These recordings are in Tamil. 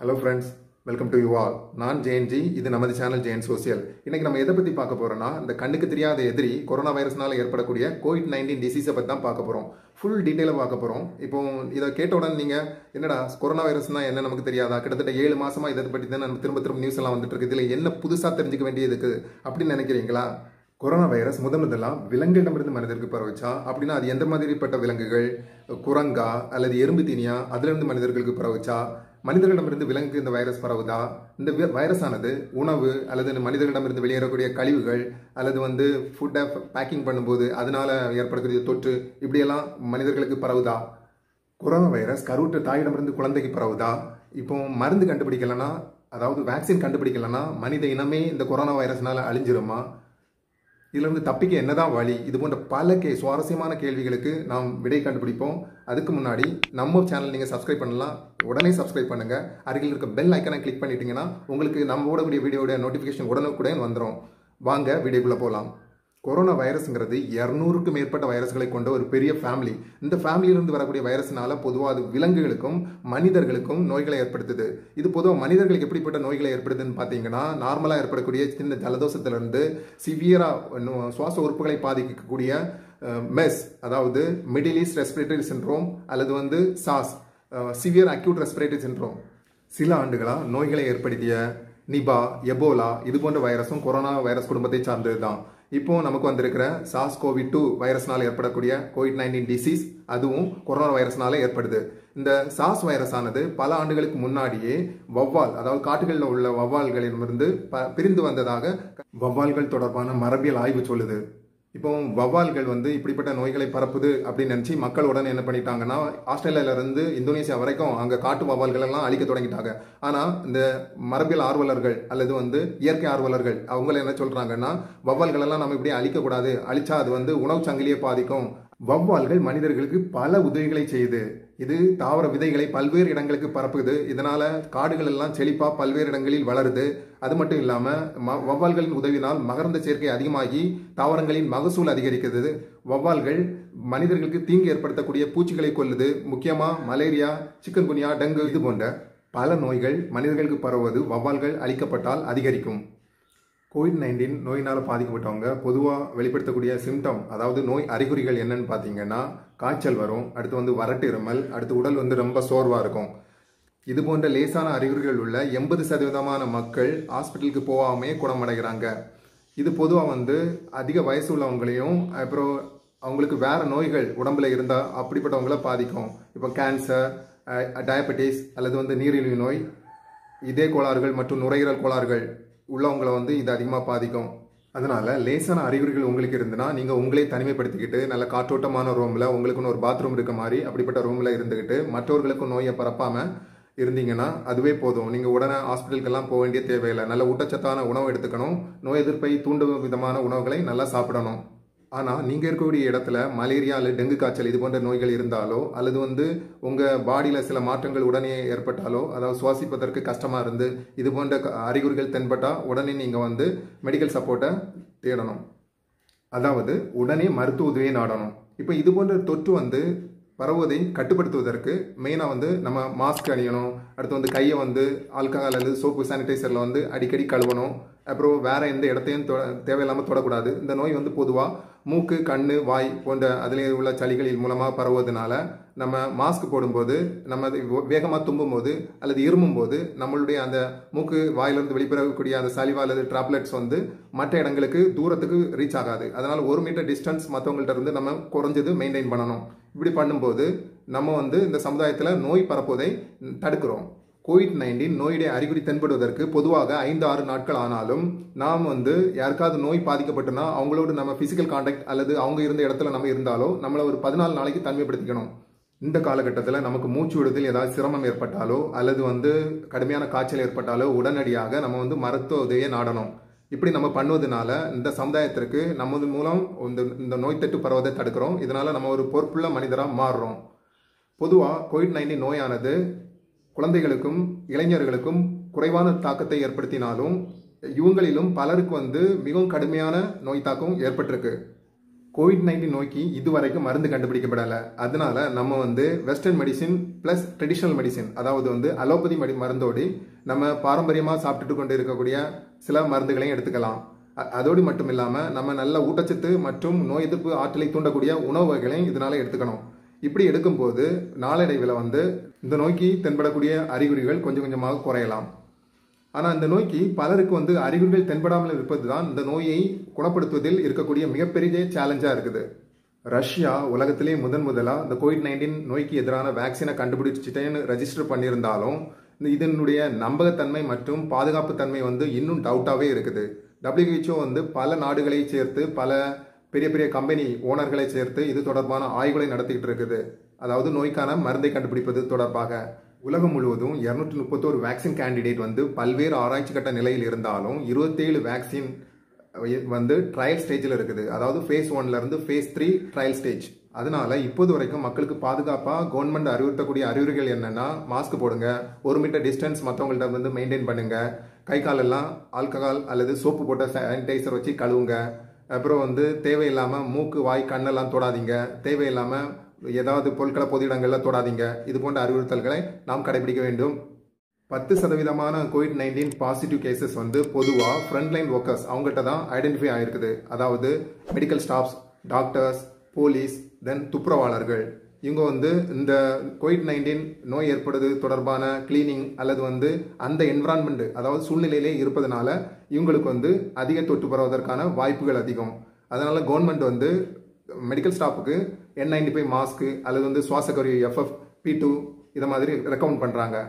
hello friends welcome to you all நான் ஜெயன்ஜி இது நமது சேனல் ஜெயன் சோசியல் இன்னைக்கு நம்ம எதை பற்றி பார்க்க போறோம்னா இந்த கண்ணுக்கு தெரியாத எதிரி கொரோனா வைரஸ்னால ஏற்படக்கூடிய கோவிட் நைன்டீன் டிசீஸை பற்றி தான் பார்க்க போகிறோம் ஃபுல் டீட்டெயிலாக பார்க்க போகிறோம் இப்போ இதை கேட்ட உடனே நீங்கள் என்னடா கொரோனா வைரஸ்னா என்ன நமக்கு தெரியாதா கிட்டத்தட்ட ஏழு மாசமா இதை பற்றி தான் நம்ம திரும்ப திரும்ப நியூஸ் எல்லாம் வந்துட்டு இருக்கு இதில் என்ன புதுசாக தெரிஞ்சுக்க வேண்டியதுக்கு அப்படின்னு நினைக்கிறீங்களா கொரோனா வைரஸ் முத முதலாம் விலங்குகளிடமிருந்து மனிதருக்கு பரவுச்சா அப்படின்னா அது எந்த மாதிரிப்பட்ட விலங்குகள் குரங்கா அல்லது எறும்பு தீனியா அதிலிருந்து மனிதர்களுக்கு பரவுச்சா மனிதர்களிடமிருந்து விலங்குக்கு இந்த வைரஸ் பரவுதா இந்த வி- வைரஸ் ஆனது உணவு அல்லது மனிதர்களிடமிருந்து வெளியேறக்கூடிய கழிவுகள் அல்லது வந்து ஃபுட்டை பேக்கிங் பண்ணும்போது அதனால ஏற்படக்கூடிய தொற்று இப்படியெல்லாம் மனிதர்களுக்கு பரவுதா கொரோனா வைரஸ் கருவுற்ற தாயிடமிருந்து குழந்தைக்கு பரவுதா இப்போ மருந்து கண்டுபிடிக்கலனா அதாவது வேக்சின் கண்டுபிடிக்கலனா மனித இனமே இந்த கொரோனா வைரஸ்னால அழிஞ்சிருமா இதுல இருந்து தப்பிக்க என்னதான் வழி இது போன்ற பல கே சுவாரஸ்யமான கேள்விகளுக்கு நாம் விடை கண்டுபிடிப்போம் அதுக்கு முன்னாடி நம்ம சேனல் நீங்க சப்ஸ்கிரைப் பண்ணலாம் உடனே சப்ஸ்கிரைப் பண்ணுங்க அருகில் இருக்க பெல் ஐக்கனை கிளிக் பண்ணிட்டீங்கன்னா உங்களுக்கு நம்ம ஓடக்கூடிய வீடியோட நோட்டிஃபிகேஷன் உடனுக்குடன் வந்துடும் வாங்க வீடியோக்குள்ள போகலாம் கொரோனா வைரஸ்ங்கிறது இரநூறுக்கும் மேற்பட்ட வைரஸ்களை கொண்ட ஒரு பெரிய ஃபேமிலி இந்த ஃபேமிலியிலிருந்து வரக்கூடிய வைரஸ்னால பொதுவாக அது விலங்குகளுக்கும் மனிதர்களுக்கும் நோய்களை ஏற்படுத்துது இது பொதுவாக மனிதர்களுக்கு எப்படிப்பட்ட நோய்களை ஏற்படுதுன்னு பார்த்தீங்கன்னா நார்மலாக ஏற்படக்கூடிய சின்ன ஜலதோஷத்திலிருந்து சிவியராக சுவாச உறுப்புகளை பாதிக்கக்கூடிய மெஸ் அதாவது மிடில் ஈஸ்ட் ரெஸ்பிரேட்டரி சின்ட்ரோம் அல்லது வந்து சாஸ் சிவியர் அக்யூட் ரெஸ்பிரேட்டரி சின்ட்ரோம் சில ஆண்டுகளாக நோய்களை ஏற்படுத்திய நிபா எபோலா இது போன்ற வைரஸும் கொரோனா வைரஸ் குடும்பத்தை சார்ந்தது தான் இப்போ நமக்கு வந்திருக்கிற சாஸ் கோவிட் டூ வைரஸ்னால ஏற்படக்கூடிய கோவிட் நைன்டீன் டிசீஸ் அதுவும் கொரோனா வைரஸ்னால ஏற்படுது இந்த சாஸ் வைரஸ் ஆனது பல ஆண்டுகளுக்கு முன்னாடியே வவ்வால் அதாவது காட்டுகளில் உள்ள வவ்வால்களிடமிருந்து ப- பிரிந்து வந்ததாக வவ்வால்கள் தொடர்பான மரபியல் ஆய்வு சொல்லுது இப்போ வவ்வால்கள் வந்து இப்படிப்பட்ட நோய்களை பரப்புது அப்படின்னு நினைச்சு மக்கள் உடனே என்ன பண்ணிட்டாங்கன்னா ஆஸ்திரேலியால இருந்து இந்தோனேசியா வரைக்கும் அங்க காட்டு வவ்வால்கள் எல்லாம் அழிக்க தொடங்கிட்டாங்க ஆனா இந்த மரபியல் ஆர்வலர்கள் அல்லது வந்து இயற்கை ஆர்வலர்கள் அவங்கள என்ன சொல்றாங்கன்னா வவ்வால்கள் எல்லாம் நம்ம இப்படி அழிக்க கூடாது அழிச்சா அது வந்து உணவு சங்கிலியை பாதிக்கும் வவ்வால்கள் மனிதர்களுக்கு பல உதவிகளை செய்யுது இது தாவர விதைகளை பல்வேறு இடங்களுக்கு பரப்புது இதனால காடுகள் எல்லாம் செழிப்பா பல்வேறு இடங்களில் வளருது அது மட்டும் இல்லாம ம- வவ்வால்களின் உதவினால் மகரந்த சேர்க்கை அதிகமாகி தாவரங்களின் மகசூல் அதிகரிக்கிறது வவ்வால்கள் மனிதர்களுக்கு தீங்கு ஏற்படுத்தக்கூடிய பூச்சிகளை கொல்லுது முக்கியமா மலேரியா சிக்கன் குனியா டெங்கு இது போன்ற பல நோய்கள் மனிதர்களுக்கு பரவுவது வவ்வால்கள் அழிக்கப்பட்டால் அதிகரிக்கும் கோவிட் நைன்டீன் நோயினால் பாதிக்கப்பட்டவங்க பொதுவாக வெளிப்படுத்தக்கூடிய சிம்டம் அதாவது நோய் அறிகுறிகள் என்னன்னு பார்த்தீங்கன்னா காய்ச்சல் வரும் அடுத்து வந்து வறட்டு இருமல் அடுத்து உடல் வந்து ரொம்ப சோர்வாக இருக்கும் இது போன்ற லேசான அறிகுறிகள் உள்ள எண்பது சதவீதமான மக்கள் ஹாஸ்பிட்டலுக்கு போகாமே குணமடைகிறாங்க இது பொதுவாக வந்து அதிக வயசு உள்ளவங்களையும் அப்புறம் அவங்களுக்கு வேற நோய்கள் உடம்புல இருந்தால் அப்படிப்பட்டவங்கள பாதிக்கும் இப்போ கேன்சர் டயபெட்டிஸ் அல்லது வந்து நீரிழிவு நோய் இதே கோளாறுகள் மற்றும் நுரையீரல் கோளாறுகள் உள்ளவங்களை வந்து இது அதிகமாக பாதிக்கும் அதனால லேசான அறிகுறிகள் உங்களுக்கு இருந்துன்னா நீங்க உங்களே தனிமைப்படுத்திக்கிட்டு நல்ல காற்றோட்டமான ரூம்ல உங்களுக்குன்னு ஒரு பாத்ரூம் இருக்க மாதிரி அப்படிப்பட்ட ரூம்ல இருந்துக்கிட்டு மற்றவர்களுக்கும் நோயை பரப்பாம இருந்தீங்கன்னா அதுவே போதும் நீங்க உடனே ஹாஸ்பிட்டலுக்கெல்லாம் போக வேண்டிய தேவையில்லை நல்ல ஊட்டச்சத்தான உணவு எடுத்துக்கணும் நோய் எதிர்ப்பை தூண்டும் விதமான உணவுகளை நல்லா சாப்பிடணும் ஆனா நீங்க இருக்கக்கூடிய இடத்துல மலேரியா அல்லது டெங்கு காய்ச்சல் இது போன்ற நோய்கள் இருந்தாலோ அல்லது வந்து உங்க பாடியில சில மாற்றங்கள் உடனே ஏற்பட்டாலோ அதாவது சுவாசிப்பதற்கு கஷ்டமா இருந்து இது போன்ற க- அறிகுறிகள் தென்பட்டா உடனே நீங்க வந்து மெடிக்கல் சப்போர்ட்டை தேடணும் அதாவது உடனே மருத்துவ உதவியை நாடணும் இப்போ இது போன்ற தொற்று வந்து பரவுவதை கட்டுப்படுத்துவதற்கு மெயினாக வந்து நம்ம மாஸ்க் அணியணும் அடுத்து வந்து கையை வந்து ஆல்கஹால் அல்லது சோப்பு சானிடைசரில் வந்து அடிக்கடி கழுவணும் அப்புறம் வேற எந்த இடத்தையும் தொ தேவையில்லாமல் தொடக்கூடாது இந்த நோய் வந்து பொதுவாக மூக்கு கண்ணு வாய் போன்ற அதிலே உள்ள சளிகளின் மூலமாக பரவுவதனால நம்ம மாஸ்க் போடும்போது நம்ம அது வேகமாக தும்பும் போது அல்லது இருமும் போது நம்மளுடைய அந்த மூக்கு வாயிலிருந்து வெளிப்படக்கூடிய அந்த சளிவா அல்லது டிராப்லெட்ஸ் வந்து மற்ற இடங்களுக்கு தூரத்துக்கு ரீச் ஆகாது அதனால ஒரு மீட்டர் டிஸ்டன்ஸ் மற்றவங்கள்ட்ட இருந்து நம்ம குறைஞ்சது மெயின்டைன் பண்ணணும் இப்படி பண்ணும்போது நம்ம வந்து இந்த சமுதாயத்தில் நோய் பரப்புவதை தடுக்கிறோம் கோவிட் நைன்டீன் நோயுடைய அறிகுறி தென்படுவதற்கு பொதுவாக ஐந்து ஆறு நாட்கள் ஆனாலும் நாம் வந்து யாருக்காவது நோய் பாதிக்கப்பட்டனா அவங்களோட நம்ம பிசிக்கல் கான்டாக்ட் அல்லது அவங்க இருந்த இடத்துல நம்ம இருந்தாலோ நம்மளை ஒரு பதினாலு நாளைக்கு தனிமைப்படுத்திக்கணும் இந்த காலகட்டத்தில் நமக்கு மூச்சு விடுதல் ஏதாவது சிரமம் ஏற்பட்டாலோ அல்லது வந்து கடுமையான காய்ச்சல் ஏற்பட்டாலோ உடனடியாக நம்ம வந்து மருத்துவ உதவியை நாடணும் இப்படி நம்ம பண்ணுவதனால இந்த சமுதாயத்திற்கு நமது மூலம் இந்த இந்த நோய் தொற்று பரவதை தடுக்கிறோம் இதனால நம்ம ஒரு பொறுப்புள்ள மனிதராக மாறுறோம் பொதுவாக கோவிட் நைன்டீன் நோயானது குழந்தைகளுக்கும் இளைஞர்களுக்கும் குறைவான தாக்கத்தை ஏற்படுத்தினாலும் இவங்களிலும் பலருக்கு வந்து மிகவும் கடுமையான நோய் தாக்கம் ஏற்பட்டிருக்கு கோவிட் நைன்டீன் நோய்க்கு இதுவரைக்கும் மருந்து கண்டுபிடிக்கப்படலை அதனால நம்ம வந்து western medicine plus traditional medicine அதாவது வந்து அலோபதி மடி மருந்தோடு நம்ம பாரம்பரியமாக சாப்பிட்டுட்டு கொண்டு இருக்கக்கூடிய சில மருந்துகளையும் எடுத்துக்கலாம் அ- அதோடு மட்டும் இல்லாமல் நம்ம நல்ல ஊட்டச்சத்து மற்றும் நோய் எதிர்ப்பு ஆற்றலை தூண்டக்கூடிய உணவு வகைகளையும் இதனால எடுத்துக்கணும் இப்படி எடுக்கும்போது நாளடைவில் வந்து இந்த நோய்க்கு தென்படக்கூடிய அறிகுறிகள் கொஞ்சம் கொஞ்சமாக குறையலாம் ஆனால் இந்த நோய்க்கு பலருக்கு வந்து அறிகுறிகள் தென்படாமல் இருப்பது தான் இந்த நோயை குணப்படுத்துவதில் இருக்கக்கூடிய மிகப்பெரிய சேலஞ்சாக இருக்குது ரஷ்யா உலகத்திலே முதன் முதலாக இந்த கோவிட் நைன்டீன் நோய்க்கு எதிரான வேக்சினை கண்டுபிடிச்சிட்டேன்னு ரெஜிஸ்டர் பண்ணியிருந்தாலும் இந்த இதனுடைய நம்பகத்தன்மை மற்றும் பாதுகாப்பு தன்மை வந்து இன்னும் டவுட்டாகவே இருக்குது WHO வந்து பல நாடுகளை சேர்த்து பல பெரிய பெரிய கம்பெனி ஓனர்களை சேர்த்து இது தொடர்பான ஆய்வுகளை நடத்திக்கிட்டு இருக்குது அதாவது நோய்க்கான மருந்தை கண்டுபிடிப்பது தொடர்பாக உலகம் முழுவதும் இருநூற்றி முப்பத்தோரு வேக்சின் கேண்டிடேட் வந்து பல்வேறு ஆராய்ச்சி கட்ட நிலையில் இருந்தாலும் இருபத்தேழு வேக்சின் வந்து ட்ரையல் ஸ்டேஜில் இருக்குது அதாவது ஃபேஸ் ஒன்ல இருந்து ஃபேஸ் த்ரீ ட்ரையல் ஸ்டேஜ் அதனால இப்போது வரைக்கும் மக்களுக்கு பாதுகாப்பாக கவர்மெண்ட் அறிவுறுத்தக்கூடிய அறிவுரைகள் என்னன்னா மாஸ்க் போடுங்க ஒரு மீட்டர் டிஸ்டன்ஸ் மற்றவங்கள்ட்ட வந்து மெயின்டைன் பண்ணுங்க கை காலெல்லாம் ஆல்கஹால் அல்லது சோப்பு போட்ட சானிடைசர் வச்சு கழுவுங்க அப்புறம் வந்து தேவையில்லாமல் மூக்கு வாய் கண்ணெல்லாம் தொடாதீங்க தேவையில்லாமல் ஏதாவது பொருட்களை பொது இடங்களில் தொடாதீங்க இது போன்ற அறிவுறுத்தல்களை நாம் கடைபிடிக்க வேண்டும் பத்து சதவீதமான கோவிட் நைன்டீன் பாசிட்டிவ் கேசஸ் வந்து பொதுவாக ஃப்ரண்ட்லைன் ஒர்க்கர்ஸ் அவங்ககிட்ட தான் ஐடென்டிஃபை ஆயிருக்குது அதாவது medical staffs doctors police then துப்புரவாளர்கள் இவங்க வந்து இந்த கோவிட் நைன்டீன் நோய் ஏற்படுவது தொடர்பான கிளீனிங் அல்லது வந்து அந்த என்விரான்மெண்ட் அதாவது சூழ்நிலையிலே இருப்பதனால இவங்களுக்கு வந்து அதிக தொற்று பரவதற்கான வாய்ப்புகள் அதிகம் அதனால கவர்மெண்ட் வந்து மெடிக்கல் ஸ்டாஃபுக்கு என் நைன்டி ஃபைவ் மாஸ்க்கு அல்லது வந்து சுவாச கருவி எஃப்எஃப் பி டூ இதை மாதிரி ரெக்கமெண்ட் பண்ணுறாங்க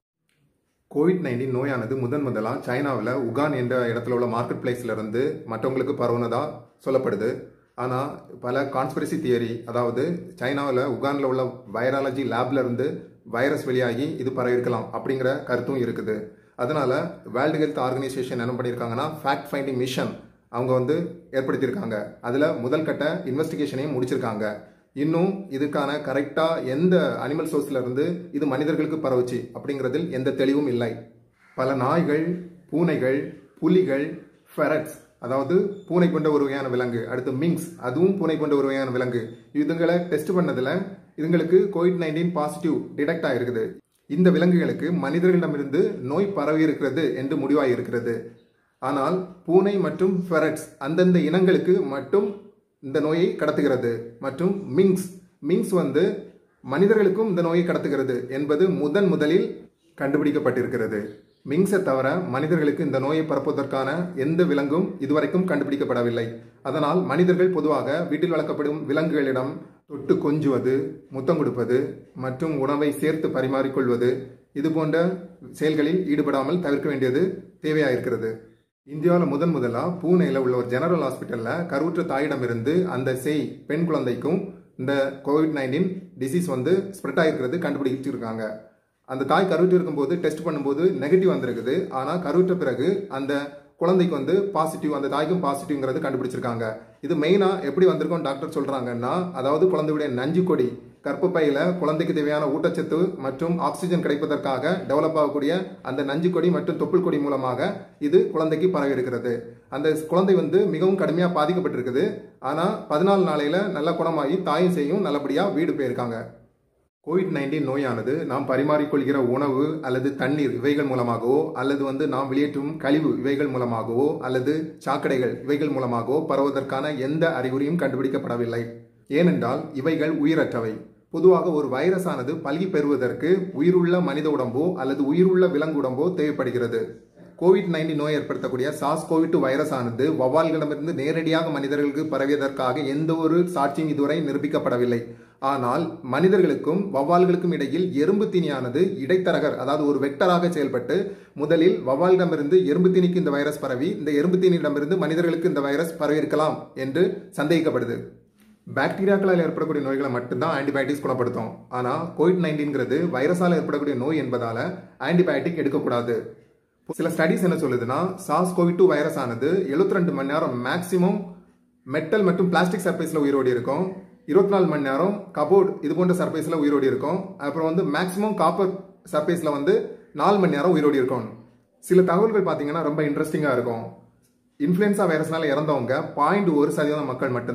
கோவிட் நைன்டீன் நோயானது முதன் முதலாக சைனாவில் உகான் என்ற இடத்துல உள்ள மார்க்கெட் பிளேஸ்ல இருந்து மற்றவங்களுக்கு பரவுனதா சொல்லப்படுது ஆனால் பல கான்ஸ்பிரசி தியரி அதாவது சைனாவில் உகானில் உள்ள வைராலஜி லேப்ல இருந்து வைரஸ் வெளியாகி இது பரவிருக்கலாம் அப்படிங்கிற கருத்தும் இருக்குது அதனால வேர்ல்டு ஹெல்த் ஆர்கனைசேஷன் என்ன பண்ணியிருக்காங்கன்னா ஃபேக்ட் ஃபைண்டிங் மிஷன் அவங்க வந்து ஏற்படுத்தியிருக்காங்க அதில் முதல் கட்ட இன்வெஸ்டிகேஷனையும் முடிச்சிருக்காங்க இன்னும் இதுக்கான கரெக்டா எந்த அனிமல் சோர்ஸ்ல இருந்து இது மனிதர்களுக்கு பரவுச்சு அப்படிங்கிறதில் எந்த தெளிவும் இல்லை பல நாய்கள் பூனைகள் புலிகள் ஃபெரட்ஸ் அதாவது பூனை கொண்ட ஒரு வகையான விலங்கு அடுத்து மிங்ஸ் அதுவும் பூனை கொண்ட ஒரு வகையான விலங்கு இதுங்களை டெஸ்ட் பண்ணதுல இதுங்களுக்கு கோவிட் நைன்டீன் பாசிட்டிவ் டிடெக்ட் ஆயிருக்குது இந்த விலங்குகளுக்கு மனிதர்களிடமிருந்து நோய் பரவி இருக்கிறது என்று முடிவாகி இருக்கிறது ஆனால் பூனை மற்றும் ஃபெரட்ஸ் அந்தந்த இனங்களுக்கு மட்டும் இந்த நோயை கடத்துகிறது மற்றும் மிங்ஸ் மிங்ஸ் வந்து மனிதர்களுக்கும் இந்த நோயை கடத்துகிறது என்பது முதன் முதலில் கண்டுபிடிக்கப்பட்டிருக்கிறது மிங்ஸை தவிர மனிதர்களுக்கு இந்த நோயை பரப்புவதற்கான எந்த விலங்கும் இதுவரைக்கும் கண்டுபிடிக்கப்படவில்லை அதனால் மனிதர்கள் பொதுவாக வீட்டில் வளர்க்கப்படும் விலங்குகளிடம் தொட்டு கொஞ்சுவது முத்தம் கொடுப்பது மற்றும் உணவை சேர்த்து பரிமாறிக்கொள்வது இது போன்ற செயல்களில் ஈடுபடாமல் தவிர்க்க வேண்டியது தேவையாயிருக்கிறது இந்தியாவில் முதன் முதலாக பூனேல உள்ள ஒரு ஜெனரல் ஹாஸ்பிட்டலில் கருவுற்ற தாயிடமிருந்து அந்த செய் பெண் குழந்தைக்கும் இந்த கோவிட் நைன்டீன் டிசீஸ் வந்து ஸ்ப்ரெட் ஆகிருக்கிறது கண்டுபிடிச்சிருக்காங்க அந்த தாய் கருவுற்று இருக்கும்போது டெஸ்ட் பண்ணும்போது நெகட்டிவ் வந்திருக்குது ஆனால் கருவுற்ற பிறகு அந்த குழந்தைக்கு வந்து பாசிட்டிவ் அந்த தாய்க்கும் பாசிட்டிவ்ங்கிறது கண்டுபிடிச்சிருக்காங்க இது மெயினாக எப்படி வந்திருக்கும் டாக்டர் சொல்கிறாங்கன்னா அதாவது குழந்தையுடைய நஞ்சு கொடி கர்ப்பப்பையில குழந்தைக்கு தேவையான ஊட்டச்சத்து மற்றும் ஆக்சிஜன் கிடைப்பதற்காக டெவலப் ஆகக்கூடிய அந்த நஞ்சு கொடி மற்றும் தொப்புள் கொடி மூலமாக இது குழந்தைக்கு பரவி இருக்கிறது அந்த குழந்தை வந்து மிகவும் கடுமையாக பாதிக்கப்பட்டிருக்குது ஆனால் பதினாலு நாளையில நல்ல குணமாகி தாயும் செய்யும் நல்லபடியாக வீடு போயிருக்காங்க கோவிட் நைன்டீன் நோயானது நாம் பரிமாறிக்கொள்கிற உணவு அல்லது தண்ணீர் இவைகள் மூலமாகவோ அல்லது வந்து நாம் வெளியேற்றும் கழிவு இவைகள் மூலமாகவோ அல்லது சாக்கடைகள் இவைகள் மூலமாகவோ பரவுவதற்கான எந்த அறிகுறியும் கண்டுபிடிக்கப்படவில்லை ஏனென்றால் இவைகள் உயிரற்றவை பொதுவாக ஒரு வைரஸ் ஆனது பல்கி பெறுவதற்கு உயிருள்ள மனித உடம்போ அல்லது உயிருள்ள விலங்கு உடம்போ தேவைப்படுகிறது கோவிட் நைன்டீன் நோய் ஏற்படுத்தக்கூடிய சாஸ் கோவிட் டூ வைரஸ் ஆனது வவ்வால்களிடமிருந்து நேரடியாக மனிதர்களுக்கு பரவியதற்காக எந்த ஒரு சாட்சியும் இதுவரை நிரூபிக்கப்படவில்லை ஆனால் மனிதர்களுக்கும் வவ்வால்களுக்கும் இடையில் எறும்பு தீனியானது இடைத்தரகர் அதாவது ஒரு வெக்டராக செயல்பட்டு முதலில் வவ்வாலிடமிருந்து எறும்பு தீனிக்கு இந்த வைரஸ் பரவி இந்த எறும்பு தீனியிடமிருந்து மனிதர்களுக்கு இந்த வைரஸ் பரவியிருக்கலாம் என்று சந்தேகிக்கப்படுது பாக்டீரியாக்களால் ஏற்படக்கூடிய நோய்களை மட்டும்தான் ஆன்டிபயோட்டிக்ஸ் குணப்படுத்தும் ஆனால் கோவிட் நைன்டீன்கிறது வைரஸால் ஏற்படக்கூடிய நோய் என்பதால ஆன்டிபயோட்டிக் எடுக்கக்கூடாது சில ஸ்டடிஸ் என்ன சொல்லுதுன்னா சாஸ் கோவிட் டூ வைரஸ் ஆனது எழுபத்தி ரெண்டு மணி நேரம் மேக்சிமம் மெட்டல் மற்றும் பிளாஸ்டிக் சர்ஃபேஸில் உயிரோடி இருக்கும் இருபத்தி நாலு மணி நேரம் கபோர்ட் இது போன்ற சர்ஃபேஸில் உயிரோடி இருக்கும் அப்புறம் வந்து மேக்சிமம் காப்பர் சர்ஃபேஸில் வந்து நாலு மணி நேரம் உயிரோடி இருக்கும் சில தகவல்கள் பார்த்தீங்கன்னா ரொம்ப இன்ட்ரெஸ்டிங்காக இருக்கும் இன்ஃப்ளூயன்சா வைரஸ்னால இறந்தவங்க பாயிண்ட் ஒரு சதவீதம் மக்கள் மட்டும்தான்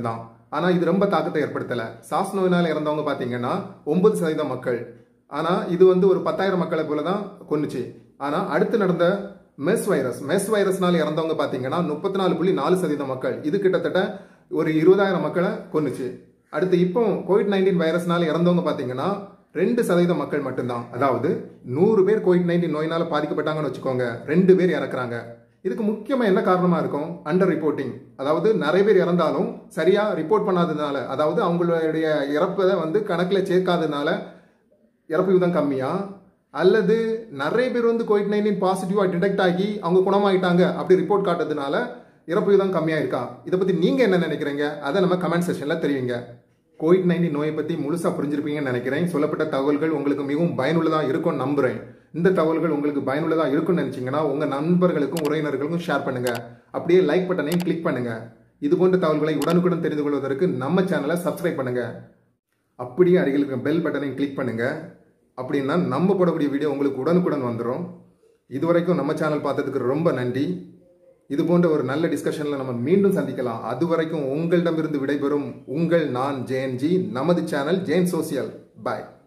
ஆனா இது ரொம்ப தாக்கத்தை ஏற்படுத்தல சாஸ் நோயினால் இறந்தவங்க பாத்தீங்கன்னா ஒன்பது சதவீதம் மக்கள் ஆனா இது வந்து ஒரு பத்தாயிரம் மக்களை போல தான் கொன்னுச்சு ஆனா அடுத்து நடந்த மெஸ் வைரஸ் மெஸ் வைரஸ்னால இறந்தவங்க பாத்தீங்கன்னா முப்பத்தி நாலு புள்ளி நாலு சதவீதம் மக்கள் இது கிட்டத்தட்ட ஒரு இருபதாயிரம் மக்களை கொன்னுச்சு அடுத்து இப்போ கோவிட் நைன்டீன் வைரஸ்னால இறந்தவங்க பாத்தீங்கன்னா ரெண்டு சதவீதம் மக்கள் மட்டும்தான் அதாவது நூறு பேர் கோவிட் நைன்டீன் நோயினால பாதிக்கப்பட்டாங்கன்னு வச்சுக்கோங்க ரெண்டு பேர் இறக்குறாங்க இதுக்கு முக்கியமா என்ன காரணமா இருக்கும் அண்டர் ரிப்போர்ட்டிங் அதாவது நிறைய பேர் இறந்தாலும் சரியா ரிப்போர்ட் பண்ணாததுனால அதாவது அவங்களுடைய இறப்பை வந்து கணக்குல சேர்க்காததுனால இறப்பு விகிதம் கம்மியா அல்லது நிறைய பேர் வந்து கோவிட் நைன்டீன் பாசிட்டிவா டிடெக்ட் ஆகி அவங்க குணமாயிட்டாங்க அப்படி ரிப்போர்ட் காட்டுறதுனால இறப்பு விகிதம் கம்மியா இருக்கா இதை பத்தி நீங்க என்ன நினைக்கிறீங்க அதை நம்ம கமெண்ட் செக்ஷன்ல தெரிவிங்க கோவிட் நைன்டீன் நோயை பத்தி முழுசா புரிஞ்சிருப்பீங்கன்னு நினைக்கிறேன் சொல்லப்பட்ட தகவல்கள் உங்களுக்கு மிகவும் பயனுள்ளதா இருக்கும்னு நம்புறேன் இந்த தகவல்கள் உங்களுக்கு பயனுள்ளதா இருக்கும்னு நினைச்சீங்கன்னா உங்க நண்பர்களுக்கும் உறவினர்களுக்கும் ஷேர் பண்ணுங்க அப்படியே லைக் பட்டனையும் கிளிக் பண்ணுங்க இது போன்ற தகவல்களை உடனுக்குடன் தெரிந்து கொள்வதற்கு நம்ம சேனலை சப்ஸ்கிரைப் பண்ணுங்க அப்படியே அருகில் இருக்க பெல் பட்டனையும் கிளிக் பண்ணுங்க அப்படின்னா நம்ம போடக்கூடிய வீடியோ உங்களுக்கு உடனுக்குடன் வந்துடும் இதுவரைக்கும் நம்ம சேனல் பார்த்ததுக்கு ரொம்ப நன்றி இது போன்ற ஒரு நல்ல டிஸ்கஷன்ல நம்ம மீண்டும் சந்திக்கலாம் அது வரைக்கும் உங்களிடமிருந்து விடைபெறும் உங்கள் நான் ஜெயன்ஜி நமது சேனல் ஜெயின் சோசியல் பாய்